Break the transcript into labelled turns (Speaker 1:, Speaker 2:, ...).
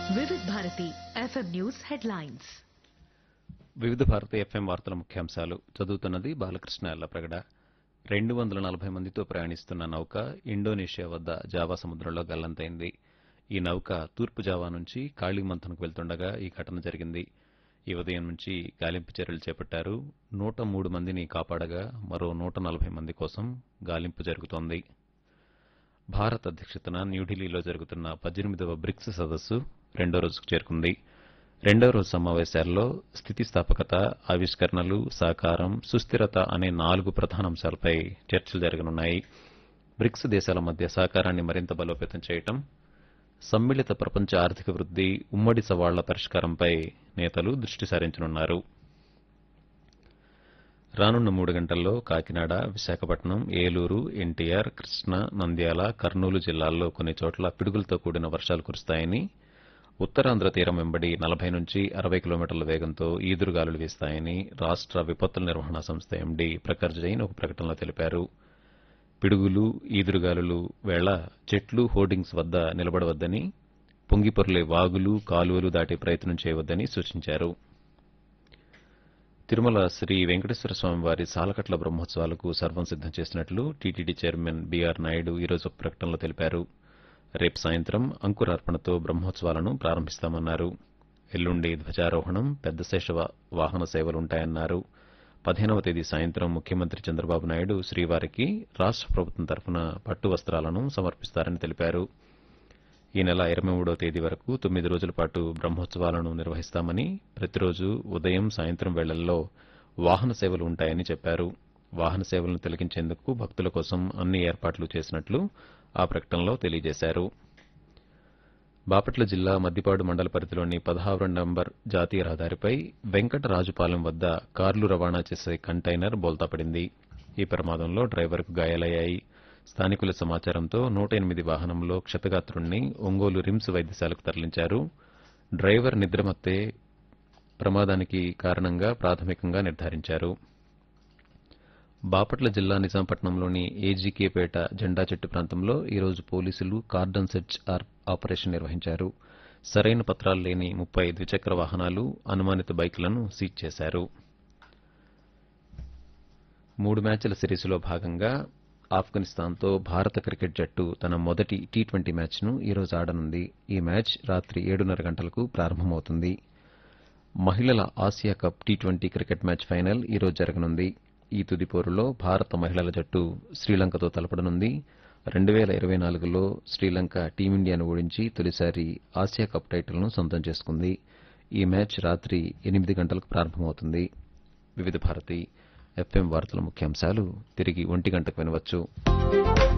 Speaker 1: వివిధ Bharati FM news headlines
Speaker 2: వివిధ Bharati FM వార్తల ముఖ్యాంశాలు చదువుతున్నది బాలకృష్ణ ఎల్లప్రగడ రెండు వందల నలభై మందితో ప్రయాణిస్తున్న నౌక ఇండోనేషియా వద్ద జావా సముద్రంలో గల్లంతైంది ఈ నౌక తూర్పు జావా నుంచి కాళీమంథన్కు వెళ్తుండగా ఈ ఘటన జరిగింది ఈ ఉదయం నుంచి గాలింపు చర్యలు చేపట్టారు నూట మూడు మందిని కాపాడగా మరో నూట నలభై మంది కోసం గాలింపు జరుగుతోంది భారత్ అధ్యక్షతన న్యూఢిల్లీలో జరుగుతున్న పద్దెనిమిదవ బ్రిక్స్ సదస్సు రెండో రోజుకు చేరుకుంది రెండో రోజు సమావేశాల్లో స్థితిస్థాపకత ఆవిష్కరణలు సహకారం సుస్థిరత అనే నాలుగు ప్రధాన అంశాలపై చర్చలు జరగనున్నాయి బ్రిక్స్ దేశాల మధ్య సహకారాన్ని మరింత బలోపేతం చేయటం సమ్మిళిత ప్రపంచ ఆర్థిక వృద్ధి ఉమ్మడి సవాళ్ల పరిష్కారంపై నేతలు దృష్టి సారించనున్నారు రానున్న మూడు గంటల్లో కాకినాడ విశాఖపట్నం ఏలూరు ఎన్టీఆర్ కృష్ణా నంద్యాల కర్నూలు జిల్లాల్లో కొన్ని చోట్ల పిడుగులతో కూడిన వర్షాలు కురుస్తాయని ఉత్తరాంధ్ర తీరం వెంబడి నలభై నుంచి అరవై కిలోమీటర్ల వేగంతో ఈదురుగాలులు వీస్తాయని రాష్ట్ర విపత్తుల నిర్వహణ సంస్థ ఎండీ ప్రఖర్ జైన్ ఒక ప్రకటనలో తెలిపారు పిడుగులు ఈదురుగాలులు వేళ చెట్లు హోర్డింగ్స్ వద్ద నిలబడవద్దని పొంగిపొర్లే వాగులు కాలువలు దాటే ప్రయత్నం చేయవద్దని సూచించారు తిరుమల శ్రీ వెంకటేశ్వర స్వామి వారి సాలకట్ల బ్రహ్మోత్సవాలకు సర్వం సిద్దం చేసినట్లు టీటీడీ చైర్మన్ బీఆర్ నాయుడు ఈరోజు ఒక ప్రకటనలో తెలిపారు రేపు సాయంత్రం అంకురార్పణతో బ్రహ్మోత్సవాలను ప్రారంభిస్తామన్నారు ఎల్లుండి ధ్వజారోహణం పెద్ద శేష వాహన సేవలుంటాయన్నారు పదిహేనవ తేదీ సాయంత్రం ముఖ్యమంత్రి చంద్రబాబు నాయుడు శ్రీవారికి రాష్ట్ర ప్రభుత్వం తరఫున పట్టు వస్త్రాలను సమర్పిస్తారని తెలిపారు ఈ నెల ఇరవై మూడో తేదీ వరకు తొమ్మిది రోజుల పాటు బ్రహ్మోత్సవాలను నిర్వహిస్తామని ప్రతిరోజు ఉదయం సాయంత్రం వేళల్లో వాహన సేవలు ఉంటాయని చెప్పారు వాహన సేవలను తొలగించేందుకు భక్తుల కోసం అన్ని ఏర్పాట్లు చేసినట్లు ఆ ప్రకటనలో తెలియజేశారు బాపట్ల జిల్లా మద్దిపాడు మండల పరిధిలోని పదహారు నంబర్ జాతీయ రహదారిపై వెంకటరాజుపాలెం వద్ద కార్లు రవాణా చేసే కంటైనర్ బోల్తాపడింది ఈ ప్రమాదంలో డ్రైవర్కు గాయాలయ్యాయి స్థానికుల సమాచారంతో నూట ఎనిమిది వాహనంలో క్షతగాత్రుణ్ణి ఒంగోలు రిమ్స్ వైద్యశాలకు తరలించారు డ్రైవర్ నిద్రమత్తే ప్రమాదానికి కారణంగా ప్రాథమికంగా నిర్ధారించారు బాపట్ల జిల్లా నిజాంపట్నంలోని ఏజీకేపేట జెండా చెట్టు ప్రాంతంలో ఈరోజు పోలీసులు కార్డన్ సెర్చ్ ఆర్- ఆపరేషన్ నిర్వహించారు సరైన పత్రాలు లేని ముప్పై ద్విచక్ర వాహనాలు అనుమానిత బైకులను సీజ్ చేశారు మూడు మ్యాచ్ల సిరీస్లో భాగంగా ఆఫ్ఘనిస్తాన్తో భారత క్రికెట్ జట్టు తన మొదటి టీ ట్వంటీ మ్యాచ్ను ఈరోజు ఆడనుంది ఈ మ్యాచ్ రాత్రి ఏడున్నర గంటలకు ప్రారంభమవుతుంది మహిళల ఆసియా cup T twenty cricket match final ఈరోజు జరగనుంది ఈ తుది పోరులో భారత మహిళల జట్టు శ్రీలంకతో తలపడనుంది రెండు వేల ఇరవై నాలుగులో శ్రీలంక టీమిండియాను ఓడించి తొలిసారి ఆసియా కప్ టైటిల్ను సొంతం చేసుకుంది ఈ మ్యాచ్ రాత్రి ఎనిమిది గంటలకు ప్రారంభమవుతుంది వివిధ భారతి ఎఫ్ఎం వార్తల ముఖ్యాంశాలు తిరిగి ఒంటి గంటకు వినవచ్చు